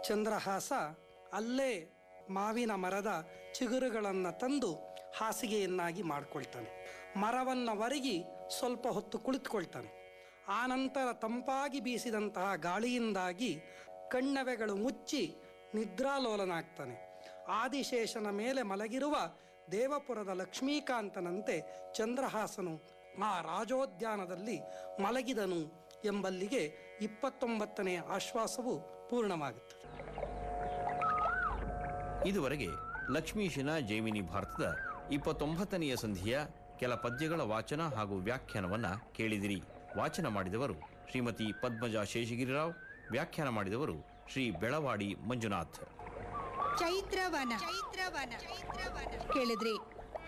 ಚಂದ್ರಹಾಸ ಅಲ್ಲೇ ಮಾವಿನ ಮರದ ಚಿಗುರುಗಳನ್ನು ತಂದು ಹಾಸಿಗೆಯನ್ನಾಗಿ ಮಾಡಿಕೊಳ್ತಾನೆ ಮರವನ್ನು ಒರಗಿ ಸ್ವಲ್ಪ ಹೊತ್ತು ಕುಳಿತುಕೊಳ್ತಾನೆ ಆನಂತರ ತಂಪಾಗಿ ಬೀಸಿದಂತಹ ಗಾಳಿಯಿಂದಾಗಿ ಕಣ್ಣವೆಗಳು ಮುಚ್ಚಿ ನಿದ್ರಾಲೋಲನಾಗ್ತಾನೆ ಆದಿಶೇಷನ ಮೇಲೆ ಮಲಗಿರುವ ದೇವಪುರದ ಲಕ್ಷ್ಮೀಕಾಂತನಂತೆ ಚಂದ್ರಹಾಸನು ಆ ರಾಜೋದ್ಯಾನದಲ್ಲಿ ಮಲಗಿದನು ಎಂಬಲ್ಲಿಗೆ ಇಪ್ಪತ್ತೊಂಬತ್ತನೆಯ ಆಶ್ವಾಸವು ಪೂರ್ಣವಾಗುತ್ತದೆ ಇದುವರೆಗೆ ಲಕ್ಷ್ಮೀಶನ ಜೈಮಿನಿ ಭಾರತದ ಇಪ್ಪತ್ತೊಂಬತ್ತನೆಯ ಸಂಧಿಯ ಕೆಲ ಪದ್ಯಗಳ ವಾಚನ ಹಾಗೂ ವ್ಯಾಖ್ಯಾನವನ್ನ ಕೇಳಿದಿರಿ ವಾಚನ ಮಾಡಿದವರು ಶ್ರೀಮತಿ ಪದ್ಮಜಾ ಶೇಷಗಿರಿರಾವ್ ವ್ಯಾಖ್ಯಾನ ಮಾಡಿದವರು ಶ್ರೀ ಬೆಳವಾಡಿ ಮಂಜುನಾಥ್ ಚೈತ್ರವನ ಚೈತ್ರವನ ಕೇಳಿದ್ರಿ